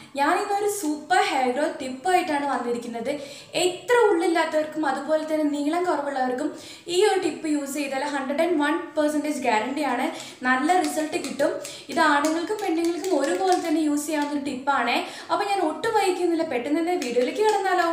ഞാൻ ഇന്നൊരു super hair growth ടിപ്പായിട്ടാണ് വന്നിരിക്കുന്നത് എത്ര ഉള്ളില്ലാത്തവർക്കും അതുപോലെ തന്നെ നീളം കുറവുള്ളവർക്കും ഈ ഒരു ടിപ്പ് യൂസ് ചെയ്താൽ ഹൺഡ്രഡ് ആൻഡ് വൺ പെർസെൻറ്റേജ് ഗ്യാരണ്ടിയാണ് നല്ല റിസൾട്ട് കിട്ടും ഇത് ആണുങ്ങൾക്കും പെണ്ണുങ്ങൾക്കും ഒരുപോലെ തന്നെ യൂസ് ചെയ്യാവുന്ന ഒരു ടിപ്പാണ് അപ്പോൾ ഞാൻ ഒട്ടും വൈകുന്നില്ല പെട്ടെന്ന് തന്നെ വീഡിയോയിലേക്ക് കിടന്നാലോ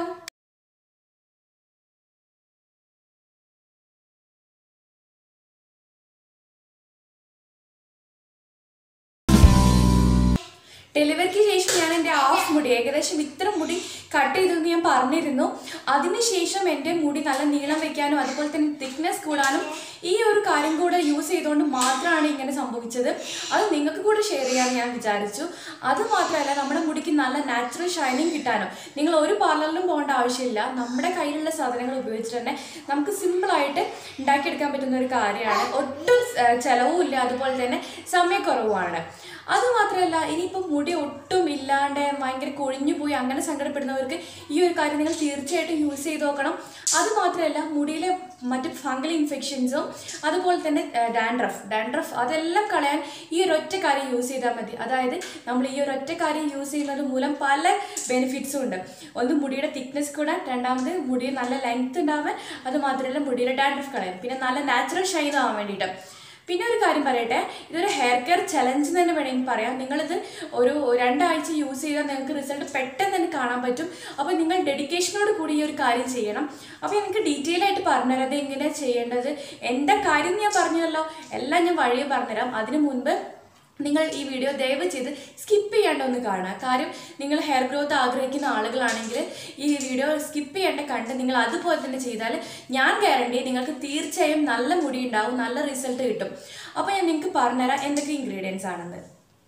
ഡെലിവറിക്ക് ശേഷം ഞാൻ എൻ്റെ ഹാഫ് മുടി ഏകദേശം ഇത്ര മുടി കട്ട് ചെയ്തെന്ന് ഞാൻ പറഞ്ഞിരുന്നു അതിനുശേഷം എൻ്റെ മുടി നല്ല നീളം വെക്കാനും അതുപോലെ തന്നെ തിക്നെസ് കൂടാനും ഈ ഒരു കാര്യം കൂടെ യൂസ് ചെയ്തുകൊണ്ട് മാത്രമാണ് ഇങ്ങനെ സംഭവിച്ചത് അത് നിങ്ങൾക്ക് കൂടെ ഷെയർ ചെയ്യാമെന്ന് ഞാൻ വിചാരിച്ചു അത് മാത്രമല്ല നമ്മുടെ മുടിക്ക് നല്ല നാച്ചുറൽ ഷൈനിങ് കിട്ടാനും നിങ്ങൾ ഒരു പാർലറിലും പോകേണ്ട ആവശ്യമില്ല നമ്മുടെ കയ്യിലുള്ള സാധനങ്ങൾ ഉപയോഗിച്ചിട്ട് തന്നെ നമുക്ക് സിമ്പിളായിട്ട് ഉണ്ടാക്കിയെടുക്കാൻ പറ്റുന്ന ഒരു കാര്യമാണ് ഒട്ടും ഏഹ്, ചെലവും ഇല്ല അതുപോലെ തന്നെ സമയക്കുറവുമാണ് അതുമാത്രമല്ല ഇനിയിപ്പോൾ മുടി ഒട്ടും ഇല്ലാണ്ട് ഭയങ്കര കൊഴിഞ്ഞു പോയി അങ്ങനെ സങ്കടപ്പെടുന്നവർക്ക് ഈ ഒരു കാര്യം നിങ്ങൾ തീർച്ചയായിട്ടും യൂസ് ചെയ്ത് നോക്കണം അതുമാത്രമല്ല മുടിയിലെ മറ്റ് ഫംഗൽ ഇൻഫെക്ഷൻസും അതുപോലെ തന്നെ ഡാൻഡ്രഫ് ഡാൻഡ്രഫ് അതെല്ലാം കളയാൻ ഈ ഒരു ഒറ്റ കാര്യം യൂസ് ചെയ്താൽ മതി അതായത് നമ്മൾ ഈ ഒരു ഒറ്റ കാര്യം യൂസ് ചെയ്യുന്നത് മൂലം പല ബെനിഫിറ്റ്സും ഉണ്ട് ഒന്ന് മുടിയുടെ തിക്നെസ് കൂടാൻ രണ്ടാമത് മുടി നല്ല ലെങ്ത് ഉണ്ടാവാൻ അത് മാത്രമല്ല മുടിയുടെ ഡാൻഡ്രഫ് കളയാൻ പിന്നെ നല്ല നാച്ചുറൽ ഷൈൻ ആവാൻ വേണ്ടിയിട്ട് പിന്നെ ഒരു കാര്യം പറയട്ടെ ഇതൊരു ഹെയർ കെയർ ചലഞ്ച് തന്നെ വേണമെങ്കിൽ പറയാം നിങ്ങളിത് ഒരു രണ്ടാഴ്ച യൂസ് ചെയ്താൽ നിങ്ങൾക്ക് റിസൾട്ട് പെട്ടെന്ന് തന്നെ കാണാൻ പറ്റും അപ്പോൾ നിങ്ങൾ ഡെഡിക്കേഷനോട് കൂടി ഈ ഒരു കാര്യം ചെയ്യണം അപ്പോൾ എനിക്ക് ഡീറ്റെയിൽ ആയിട്ട് പറഞ്ഞുതരാം അത് എങ്ങനെയാണ് ചെയ്യേണ്ടത് എൻ്റെ കാര്യം ഞാൻ പറഞ്ഞല്ലോ എല്ലാം ഞാൻ വഴിയെ പറഞ്ഞുതരാം അതിനു മുൻപ് നിങ്ങൾ ഈ വീഡിയോ ദയവ് ചെയ്ത് സ്കിപ്പ് ചെയ്യാണ്ട് ഒന്ന് കാണുക കാര്യം നിങ്ങൾ ഹെയർ ഗ്രോത്ത് ആഗ്രഹിക്കുന്ന ആളുകളാണെങ്കിൽ ഈ വീഡിയോ സ്കിപ്പ് ചെയ്യേണ്ട കണ്ട് നിങ്ങൾ അതുപോലെ തന്നെ ചെയ്താൽ ഞാൻ ഗ്യാരണ്ടി നിങ്ങൾക്ക് തീർച്ചയായും നല്ല മുടി ഉണ്ടാവും നല്ല റിസൾട്ട് കിട്ടും അപ്പോൾ ഞാൻ നിങ്ങൾക്ക് പറഞ്ഞുതരാം എന്തൊക്കെ ഇൻഗ്രീഡിയൻസ് ആണെന്ന്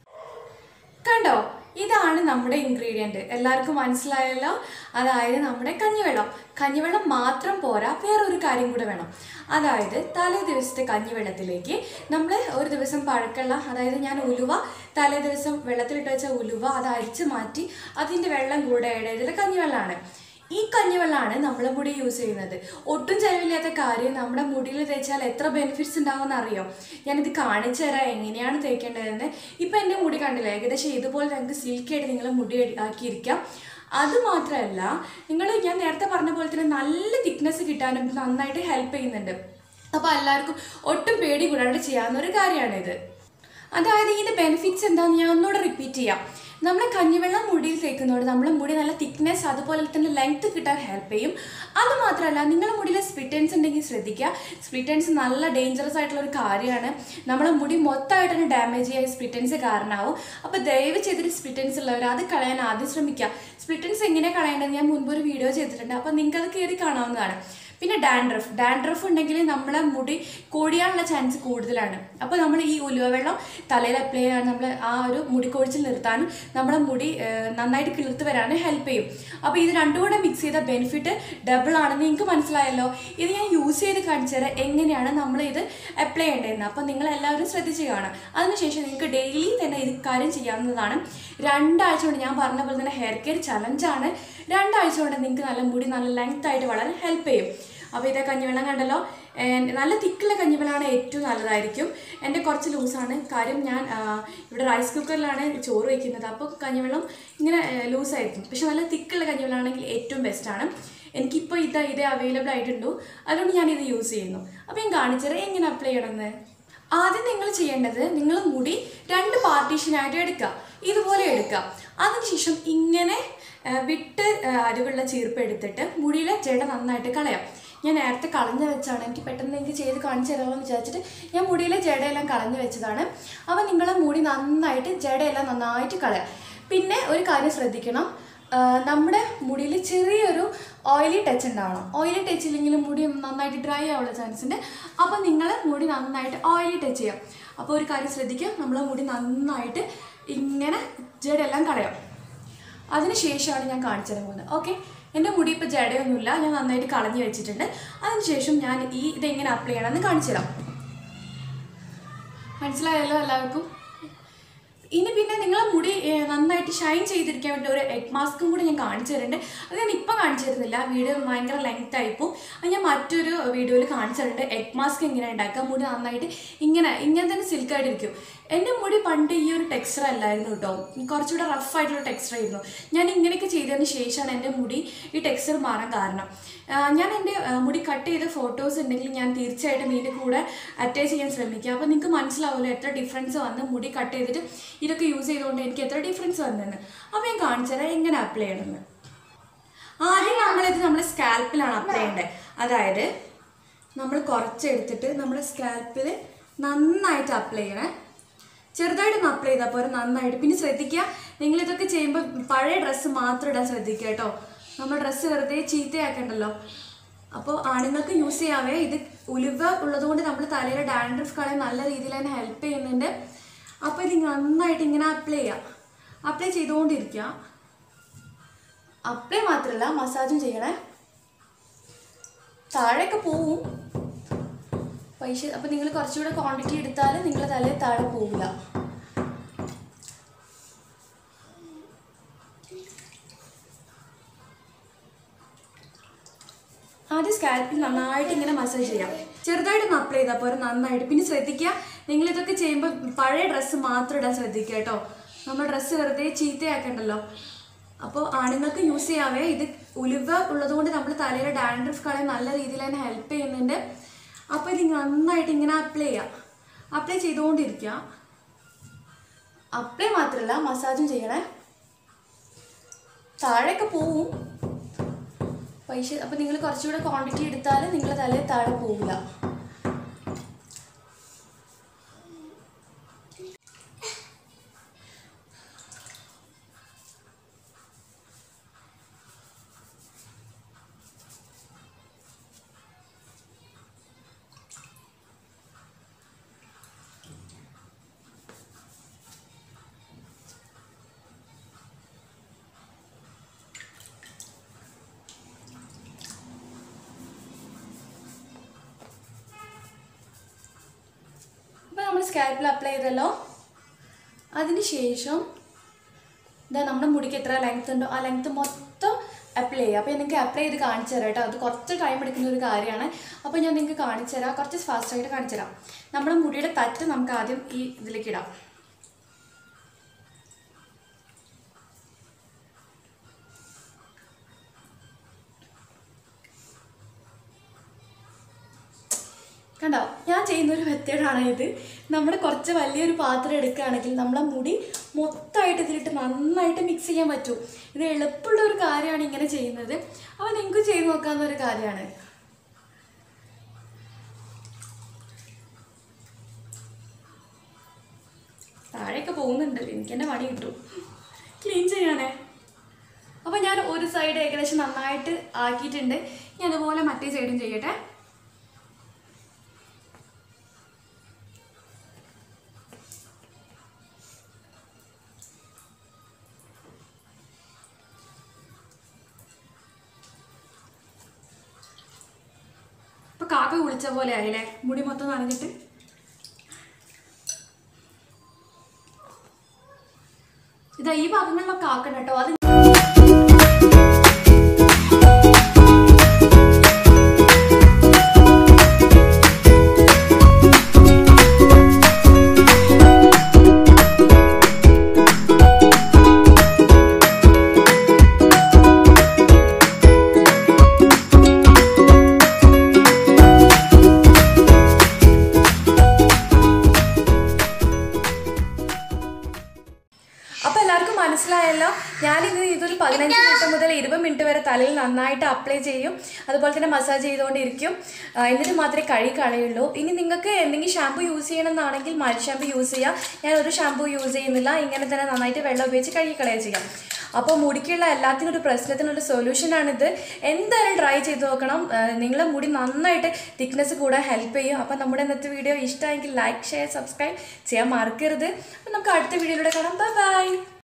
കണ്ടോ ഇതാണ് നമ്മുടെ ഇൻഗ്രീഡിയൻറ്റ് എല്ലാവർക്കും മനസ്സിലായല്ലോ അതായത് നമ്മുടെ കഞ്ഞിവെള്ളം കഞ്ഞിവെള്ളം മാത്രം പോരാ വേറൊരു കാര്യം കൂടെ വേണം അതായത് തലേ ദിവസത്തെ കഞ്ഞിവെള്ളത്തിലേക്ക് നമ്മൾ ഒരു ദിവസം പഴക്കമുള്ള അതായത് ഞാൻ ഉലുവ തലേ ദിവസം വെള്ളത്തിലിട്ട് വെച്ച ഉലുവ അത് അരിച്ച് മാറ്റി അതിൻ്റെ വെള്ളം കൂടെ ആഡ് ചെയ്തിട്ട് കഞ്ഞിവെള്ളമാണ് ഈ കഞ്ഞിവെള്ളമാണ് നമ്മളെ മുടി യൂസ് ചെയ്യുന്നത് ഒട്ടും ചിലവില്ലാത്ത കാര്യം നമ്മുടെ മുടിയിൽ തേച്ചാൽ എത്ര ബെനിഫിറ്റ്സ് ഉണ്ടാവുമെന്ന് അറിയോ ഞാനിത് കാണിച്ചു തരാം എങ്ങനെയാണ് തേക്കേണ്ടതെന്ന് ഇപ്പം എൻ്റെ മുടി കണ്ടില്ല ഏകദേശം ഇതുപോലെ നമുക്ക് സിൽക്കായിട്ട് നിങ്ങൾ മുടി എട്- ആക്കിയിരിക്കാം അത് മാത്രമല്ല നിങ്ങൾ ഞാൻ നേരത്തെ പറഞ്ഞ പോലെ തന്നെ നല്ല തിക്നെസ് കിട്ടാനും ഇത് നന്നായിട്ട് ഹെൽപ്പ് ചെയ്യുന്നുണ്ട് അപ്പോൾ എല്ലാവർക്കും ഒട്ടും പേടി കൂടാണ്ട് ചെയ്യാവുന്ന ഒരു കാര്യമാണിത് അതായത് ഇതിൻ്റെ ബെനിഫിറ്റ്സ് എന്താണെന്ന് ഞാൻ ഒന്നുകൂടെ റിപ്പീറ്റ് ചെയ്യാം നമ്മൾ കഞ്ഞിവെള്ളം മുടിയിൽ തേക്കുന്നതോട് നമ്മുടെ മുടി നല്ല തിക്നെസ് അതുപോലെ തന്നെ ലെങ്ത് കിട്ടാൻ ഹെൽപ്പ് ചെയ്യും അത് മാത്രമല്ല നിങ്ങളുടെ മുടിയിൽ സ്പ്ലിറ്റൻസ് ഉണ്ടെങ്കിൽ ശ്രദ്ധിക്കുക സ്പ്ലിറ്റൻസ് നല്ല ഡേഞ്ചറസ് ആയിട്ടുള്ള ഒരു കാര്യമാണ് നമ്മളെ മുടി മൊത്തമായിട്ട് തന്നെ ഡാമേജ് ചെയ്യാൻ സ്പ്ലിറ്റൻസ് കാരണമാവും അപ്പോൾ ദയവ് ചെയ്തിട്ട് സ്പ്ലിറ്റൻസ് ഉള്ളവർ അത് കളയാൻ ആദ്യം ശ്രമിക്കുക സ്പ്ലിറ്റൻസ് എങ്ങനെ കളയേണ്ടത് ഞാൻ മുൻപ് ഒരു വീഡിയോ ചെയ്തിട്ടുണ്ട് അപ്പോൾ നിങ്ങൾക്ക് അത് കയറി കാണാവുന്നതാണ് പിന്നെ ഡാൻഡ്രഫ് ഡാൻഡ്രഫ് ഉണ്ടെങ്കിൽ നമ്മളെ മുടി കൊഴിയാനുള്ള ചാൻസ് കൂടുതലാണ് അപ്പോൾ നമ്മൾ ഈ ഉലുവ വെള്ളം തലയിൽ അപ്ലൈ ചെയ്യാൻ നമ്മൾ ആ ഒരു മുടി കൊഴിച്ചിൽ നിർത്താനും നമ്മുടെ മുടി ഏഹ്, നന്നായിട്ട് കിളിർത്ത് വരാനും ഹെൽപ്പ് ചെയ്യും അപ്പോൾ ഇത് രണ്ടും കൂടെ മിക്സ് ചെയ്ത ബെനിഫിറ്റ് ഡബിൾ ആണെന്ന് നിങ്ങൾക്ക് മനസ്സിലായല്ലോ ഇത് ഞാൻ യൂസ് ചെയ്ത് കാണിച്ചു തരാം എങ്ങനെയാണ് നമ്മൾ ഇത് അപ്ലൈ ചെയ്യേണ്ടതെന്ന് അപ്പോൾ നിങ്ങൾ എല്ലാവരും ശ്രദ്ധിച്ച് കാണാം അതിനുശേഷം നിങ്ങൾക്ക് ഡെയിലി തന്നെ ഇത് കാര്യം ചെയ്യാവുന്നതാണ് രണ്ടാഴ്ച കൊണ്ട് ഞാൻ പറഞ്ഞ പോലെ തന്നെ ഹെയർ കെയർ ചലഞ്ചാണ് രണ്ടാഴ്ച കൊണ്ട് നിങ്ങൾക്ക് നല്ല മുടി നല്ല ലെങ്ത് ആയിട്ട് വളരാൻ ഹെൽപ്പ് ചെയ്യും അപ്പോൾ ഇതേ കഞ്ഞിവെള്ളം കണ്ടല്ലോ ഏഹ് നല്ല തിക്കുള്ള കഞ്ഞിവെള്ളമാണ് ഏറ്റവും നല്ലതായിരിക്കും എൻ്റെ കുറച്ച് ലൂസാണ് കാര്യം ഞാൻ ആ, ഇവിടെ റൈസ് കുക്കറിലാണ് ചോറ് വയ്ക്കുന്നത് അപ്പോൾ കഞ്ഞിവെള്ളം ഇങ്ങനെ ലൂസായിരിക്കും പക്ഷെ നല്ല തിക്കുള്ള കഞ്ഞിവെള്ളമാണെങ്കിൽ ഏറ്റവും ബെസ്റ്റാണ് എനിക്കിപ്പോൾ ഇത് ഇതേ അവൈലബിൾ ആയിട്ടുണ്ടോ അതുകൊണ്ട് ഞാനിത് യൂസ് ചെയ്യുന്നു അപ്പോൾ ഞാൻ കാണിച്ചത് എങ്ങനെ അപ്ലൈ ചെയ്യണമെന്ന് ആദ്യം നിങ്ങൾ ചെയ്യേണ്ടത് നിങ്ങൾ മുടി രണ്ട് പാർട്ടീഷനായിട്ട് എടുക്കുക ഇതുപോലെ എടുക്കുക അതിനുശേഷം ഇങ്ങനെ ആ, വിട്ട് ആ, അരിവുള്ള ചീർപ്പ് എടുത്തിട്ട് മുടിയിലെ ജട നന്നായിട്ട് കളയാം ഞാൻ നേരത്തെ കളഞ്ഞു വെച്ചാണ് എനിക്ക് പെട്ടെന്ന് എനിക്ക് ചെയ്ത് കാണിച്ചു തരാമെന്ന് വിചാരിച്ചിട്ട് ഞാൻ മുടിയിലെ ജടയെല്ലാം കളഞ്ഞു വെച്ചതാണ് അപ്പോൾ നിങ്ങളെ മുടി നന്നായിട്ട് ജടയെല്ലാം നന്നായിട്ട് കളയാം പിന്നെ ഒരു കാര്യം ശ്രദ്ധിക്കണം ആ, നമ്മുടെ മുടിയിൽ ചെറിയൊരു ഓയിലി ടച്ച് ഉണ്ടാവണം ഓയിലി ടച്ച് ഇല്ലെങ്കിൽ മുടി നന്നായിട്ട് ഡ്രൈ ആവാനുള്ള ചാൻസ് ഉണ്ട് അപ്പോൾ നിങ്ങൾ മുടി നന്നായിട്ട് ഓയിലി ടച്ച് ചെയ്യാം അപ്പോൾ ഒരു കാര്യം ശ്രദ്ധിക്കുക നമ്മളെ മുടി നന്നായിട്ട് ഇങ്ങനെ ജടെല്ലാം കളയാം അതിനുശേഷമാണ് ഞാൻ കാണിച്ചു തരാൻ പോകുന്നത് ഓക്കെ എൻ്റെ മുടി ഇപ്പോൾ ജടയൊന്നുമില്ല ഞാൻ നന്നായിട്ട് കളഞ്ഞു വെച്ചിട്ടുണ്ട് അതിനുശേഷം ഞാൻ ഈ ഇതെങ്ങനെ അപ്ലൈ ചെയ്യണമെന്ന് കാണിച്ചു തരാം മനസ്സിലായല്ലോ എല്ലാവർക്കും ഇനി പിന്നെ നിങ്ങളെ മുടി ഏർ, നന്നായിട്ട് ഷൈൻ ചെയ്തിരിക്കാൻ വേണ്ടി ഒരു എഗ് മാസ്കും കൂടി ഞാൻ കാണിച്ചു തരുന്നുണ്ട് അത് ഞാൻ ഇപ്പം കാണിച്ചു തരുന്നില്ല വീഡിയോ ഭയങ്കര ലെങ്ത് ആയിപ്പോൾ അത് ഞാൻ മറ്റൊരു വീഡിയോയിൽ കാണിച്ചു തരുന്നുണ്ട് എഗ് മാസ്ക് എങ്ങനെ ഉണ്ടാക്കുക മുടി നന്നായിട്ട് ഇങ്ങനെ ഇങ്ങനെ തന്നെ സിൽക്കായിട്ടിരിക്കും എൻ്റെ മുടി പണ്ട് ഈ ഒരു ടെക്സ്ചർ അല്ലായിരുന്നു കേട്ടോ കുറച്ചുകൂടെ റഫ് ആയിട്ടുള്ള ടെക്സ്ചർ ആയിരുന്നു ഞാൻ ഇങ്ങനെയൊക്കെ ചെയ്തതിന് ശേഷമാണ് എൻ്റെ മുടി ഈ ടെക്സ്ചർ മാറാൻ കാരണം ആ, ഞാൻ എൻ്റെ ആ, മുടി കട്ട് ചെയ്ത ഫോട്ടോസ് ഉണ്ടെങ്കിൽ ഞാൻ തീർച്ചയായിട്ടും ഇതിൻ്റെ കൂടെ അറ്റാച്ച് ചെയ്യാൻ ശ്രമിക്കുക അപ്പോൾ നിങ്ങൾക്ക് മനസ്സിലാവുമല്ലോ എത്ര ഡിഫറൻസ് വന്ന് മുടി കട്ട് ചെയ്തിട്ട് ഇതൊക്കെ യൂസ് ചെയ്തുകൊണ്ട് എനിക്ക് എത്ര ഡിഫറൻസ് വന്നെന്ന് അപ്പോൾ ഞാൻ കാണിച്ചു തരാം എങ്ങനെ അപ്ലൈ ചെയ്യണമെന്ന് ആദ്യം നമ്മളിത് നമ്മുടെ സ്കാൽപ്പിലാണ് അപ്ലൈ ചെയ്യേണ്ടത് അതായത് നമ്മൾ കുറച്ചെടുത്തിട്ട് നമ്മുടെ സ്കാൽപ്പിൽ നന്നായിട്ട് അപ്ലൈ ചെയ്യണേ ചെറുതായിട്ടൊന്ന് അപ്ലൈ ചെയ്താൽ പോരെ നന്നായിട്ട് പിന്നെ ശ്രദ്ധിക്കുക നിങ്ങൾ ഇതൊക്കെ ചെയ്യുമ്പോൾ പഴയ ഡ്രസ്സ് മാത്രം ഇടാൻ ശ്രദ്ധിക്കുക കേട്ടോ നമ്മൾ ഡ്രസ്സ് വെറുതെ ചീത്തയാക്കണ്ടല്ലോ അപ്പോൾ ആണുങ്ങൾക്ക് യൂസ് ചെയ്യാവേ ഇത് ഉലുവ ഉള്ളതുകൊണ്ട് നമ്മൾ തലയിലെ ഡാൻഡ്രഫ് കളയാൻ നല്ല രീതിയിൽ തന്നെ ഹെൽപ്പ് ചെയ്യുന്നുണ്ട് അപ്പോൾ ഇത് നന്നായിട്ട് ഇങ്ങനെ അപ്ലൈ ചെയ്യാം അപ്ലൈ ചെയ്തുകൊണ്ടിരിക്കുക അപ്ലൈ മാത്രമല്ല മസാജും ചെയ്യണേ താഴെയൊക്കെ പോവും പൈസ അപ്പം നിങ്ങൾ കുറച്ചുകൂടെ ക്വാണ്ടിറ്റി എടുത്താൽ നിങ്ങളുടെ തലയിൽ താഴെ പോവില്ല ആദ്യം സ്കാൽപ്പിൽ നന്നായിട്ട് ഇങ്ങനെ മസാജ് ചെയ്യാം ചെറുതായിട്ടൊന്ന് അപ്ലൈ ചെയ്താൽ പോരെ നന്നായിട്ട് പിന്നെ ശ്രദ്ധിക്കുക നിങ്ങൾ ഇതൊക്കെ ചെയ്യുമ്പോൾ പഴയ ഡ്രസ്സ് മാത്രം ഇടാൻ ശ്രദ്ധിക്കുക കേട്ടോ നമ്മൾ ഡ്രസ്സ് വെറുതെ ചീത്തയാക്കണ്ടല്ലോ അപ്പോൾ ആണുങ്ങൾക്ക് യൂസ് ചെയ്യാവേ ഇത് ഉലുവ ഉള്ളതുകൊണ്ട് നമ്മൾ തലയിലെ ഡാൻഡ്രഫ് കളയാൻ നല്ല രീതിയിൽ തന്നെ ഹെൽപ്പ് ചെയ്യുന്നുണ്ട് അപ്പോൾ ഇത് നന്നായിട്ട് ഇങ്ങനെ അപ്ലൈ ചെയ്യാം അപ്ലൈ ചെയ്തുകൊണ്ടിരിക്കുക അപ്ലൈ മാത്രമല്ല മസാജും ചെയ്യണേ താഴെയൊക്കെ പോവും പൈസ അപ്പം നിങ്ങൾ കുറച്ചുകൂടെ ക്വാണ്ടിറ്റി എടുത്താൽ നിങ്ങളുടെ തലയിൽ താഴെ പോവില്ല അപ്പോൾ നമ്മൾ സ്കാൽപ്പിൽ അപ്ലൈ ചെയ്തല്ലോ അതിന് ശേഷം ഇതാ നമ്മുടെ മുടിക്ക് എത്ര ലെങ്ത് ഉണ്ടോ ആ ലെങ്ത് മൊത്തം അപ്ലൈ ചെയ്യുക അപ്പോൾ ഞാൻ നിങ്ങൾക്ക് അപ്ലൈ ചെയ്ത് കാണിച്ചു തരാം കേട്ടോ അത് കുറച്ച് ടൈം എടുക്കുന്ന ഒരു കാര്യമാണ് അപ്പോൾ ഞാൻ നിങ്ങൾക്ക് കാണിച്ചു തരാം കുറച്ച് ഫാസ്റ്റായിട്ട് കാണിച്ചു തരാം നമ്മുടെ മുടിയുടെ തറ്റ് നമുക്ക് ആദ്യം ഈ ഇതിലേക്ക് ഇടാം കണ്ടോ ഞാൻ ചെയ്യുന്ന ഒരു മെത്തേഡാണ് ഇത് നമ്മൾ കുറച്ച് വലിയൊരു പാത്രം എടുക്കുകയാണെങ്കിൽ നമ്മളെ മുടി മൊത്തമായിട്ട് ഇതിലിട്ട് നന്നായിട്ട് മിക്സ് ചെയ്യാൻ പറ്റും ഇത് എളുപ്പമുള്ള ഒരു കാര്യമാണ് ഇങ്ങനെ ചെയ്യുന്നത് അപ്പോൾ നിങ്ങൾക്ക് ചെയ്ത് നോക്കാവുന്ന ഒരു കാര്യമാണ് താഴെയൊക്കെ പോകുന്നുണ്ടല്ലോ എനിക്ക് എൻ്റെ പണി കിട്ടും ക്ലീൻ ചെയ്യാനേ അപ്പോൾ ഞാൻ ഒരു സൈഡ് ഏകദേശം നന്നായിട്ട് ആക്കിയിട്ടുണ്ട് ഇനി അതുപോലെ മറ്റേ സൈഡും ചെയ്യട്ടെ ഇപ്പൊ കാക്ക കുളിച്ച പോലെ ആയില്ലേ മുടി മൊത്തം നനഞ്ഞിട്ട് ഇതാ ഈ ഭാഗങ്ങളിലൊക്കെ ആക്കണം കേട്ടോ അത് അപ്പോൾ എല്ലാവർക്കും മനസ്സിലായല്ലോ ഞാനിത് ഇതൊരു പതിനഞ്ച് മിനിറ്റ് മുതൽ ഇരുപത് മിനിറ്റ് വരെ തലയിൽ നന്നായിട്ട് അപ്ലൈ ചെയ്യും അതുപോലെ തന്നെ മസാജ് ചെയ്തുകൊണ്ടിരിക്കും ആ, എന്നിട്ട് മാത്രമേ കഴുകി കളയുള്ളൂ ഇനി നിങ്ങൾക്ക് എന്തെങ്കിലും ഷാമ്പു യൂസ് ചെയ്യണമെന്നാണെങ്കിൽ മരി ഷാമ്പു യൂസ് ചെയ്യാം ഞാൻ ഒരു ഷാമ്പു യൂസ് ചെയ്യുന്നില്ല ഇങ്ങനെ തന്നെ നന്നായിട്ട് വെള്ളം ഉപയോഗിച്ച് കഴുകി കളയുക ചെയ്യാം അപ്പോൾ മുടിക്കുള്ള എല്ലാത്തിനും ഒരു പ്രശ്നത്തിനുള്ള സൊല്യൂഷനാണിത് എന്തായാലും ട്രൈ ചെയ്ത് നോക്കണം ആ, നിങ്ങളെ മുടി നന്നായിട്ട് തിക്നെസ് കൂടാൻ ഹെൽപ്പ് ചെയ്യും അപ്പോൾ നമ്മുടെ ഇന്നത്തെ വീഡിയോ ഇഷ്ടമായെങ്കിൽ ലൈക്ക് ഷെയർ സബ്സ്ക്രൈബ് ചെയ്യാൻ മറക്കരുത് അപ്പോൾ നമുക്ക് അടുത്ത വീഡിയോയിലൂടെ കാണാം ബൈ ബൈ